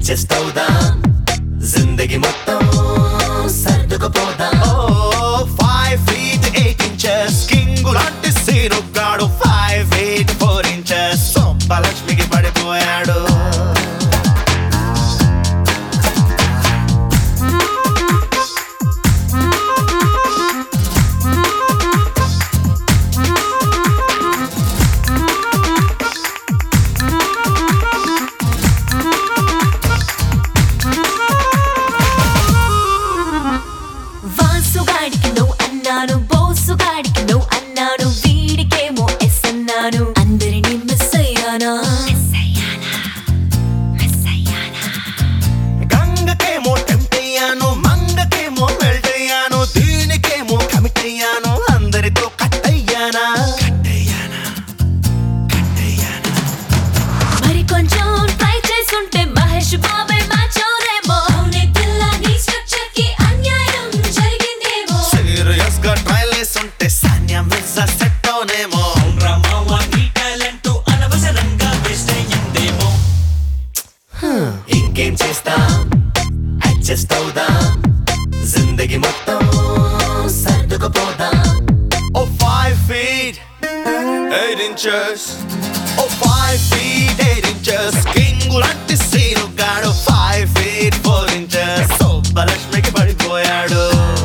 adjust అవుదాం జిందగీ మొత్తం సర్దుకుపోదాం five feet eight inches king లాంటి సీను గాడు ఫైవ్ ఎయిట్ ఫోర్ ఇంచెస్ సొప్పలక్ష్మికి పడిపోయాడు వాసుగాడికి నువ్వు అన్నాను బోసుగాడికి నువ్వు అన్నాను వీడికేమో ఎస్ అన్నాను అందరినీ మిస్ అయ్యానా గంగకేమో టెంప్ట్ అయ్యాను మంగకేమో మెల్ట్ అయ్యాను దీనికేమో కమిట్ అయ్యాను అందరితో కట్ అయ్యానా కట్ అయ్యానా కట్ అయ్యానా మరి కొంచెం ట్రై చేసుంటే మహేష్ బాబే మ్యాచ్ అవునేమో అవునే పిల్ల నీ స్ట్రక్చర్ కి అన్యాయం జరిగిందేమో సీరియస్ గా ట్రయల్ వేస్తుంటే సాన్యా మిర్జా సెట్ అవునేమో రమావా నీ టాలెంట్ అనవసరంగా వేస్ట్ అయ్యిందేమో ఇంకేం చేస్తాం అడ్జస్ట్ అవుదాం జిందగీ మొత్తం సర్దుకుపోదాం oh five feet eight inches oh five feet eight inches king లాంటి సీను గాడు ఫైవ్ ఫీట్ ఫోర్ ఇంచెస్ సోబ్బలక్ష్మికి పడిపోయాడు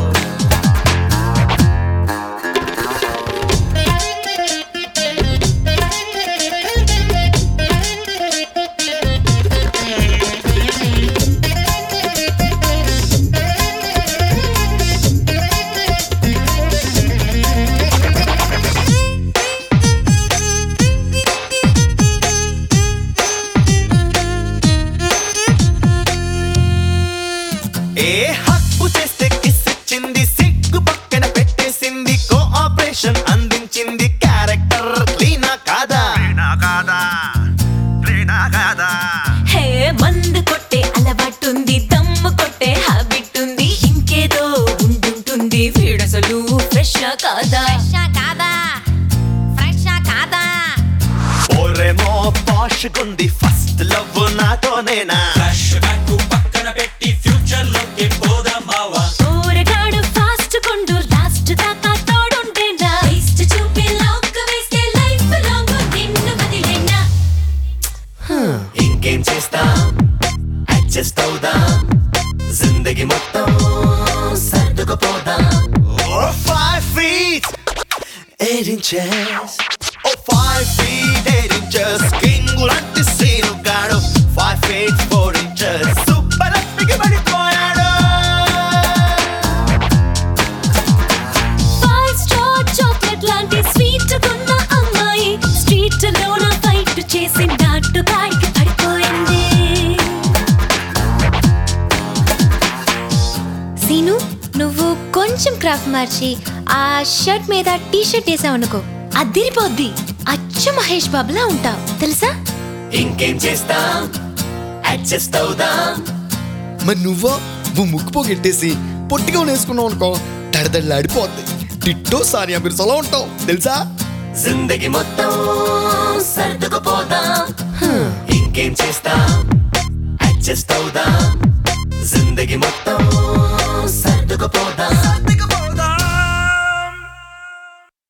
ఏ హక్కు చేస్తే కిస్ ఇచ్చింది సిగ్గు పక్కన పెట్టేసింది కోఆపరేషన్ అందించింది క్యారెక్టర్ క్లీనా కాదా కాదా కాదా హే మందు కొట్టే అలవాటుంది దమ్ము కొట్టే హ్యాబిట్ ఉంది ఇంకేదో ఉంటుంటుంది వీడసలు ఫ్రెష్ కాదా కాదా ఫ్రెష్ కాదా ఓరేమో పాష్ గుంది ఫస్ట్ లవ్ నాతోనేనా ఫ్లాష్ బ్యాక్ పక్కన పెట్టి ఫ్యూచర్ లోకి పోదాం మావా ఊరగాడు ఫాస్ట్ కొండు లాస్ట్ దాకా తోడుంటేనా వేస్ట్ చూపి లాక్ వేస్తే లైఫ్ లాంగ్ నిన్ను వదిలేనా ఇంకేం చేస్తాం అడ్జస్ట్ అవుదాం జిందగీ మొత్తం సర్దుకుపోదాం oh five feet eight inches oh five feet eight inches king లాంటి సీను గాడు five feet four inches super లక్ష్మికి పడిపోయాడు ఫైవ్ స్టార్ చాక్లెట్ లాంటి స్వీట్ కొన్న అమ్మాయి స్ట్రీట్ లోన ఫైట్ చేసి నాటుగాడికి పడిపోయింది సీను నువ్వు కొంచెం క్రాఫ్ట్ మార్చి ఆ షర్ట్ మీద టీ షర్ట్ వేసావనుకో అదిరిపోద్ది అచ్చు మహేష్ బాబులా ఉంటావు తెలుసా ఇంకేం చేస్తాం అడ్జస్ట్ అవుదాం మరి నువ్వో నువ్వు ముక్కు పోగెట్టేసి పొట్టిగా వేసుకున్నావు అనుకో దడదడలాడిపోద్ది టిట్టో సానియా మిర్సలా ఉంటావు తెలుసా జిందగీ మొత్తం సర్దుకుపోదాం ఇంకేం చేస్తాం అడ్జస్ట్ అవుదాం జిందగీ మొత్తం సర్దుకుపోదాం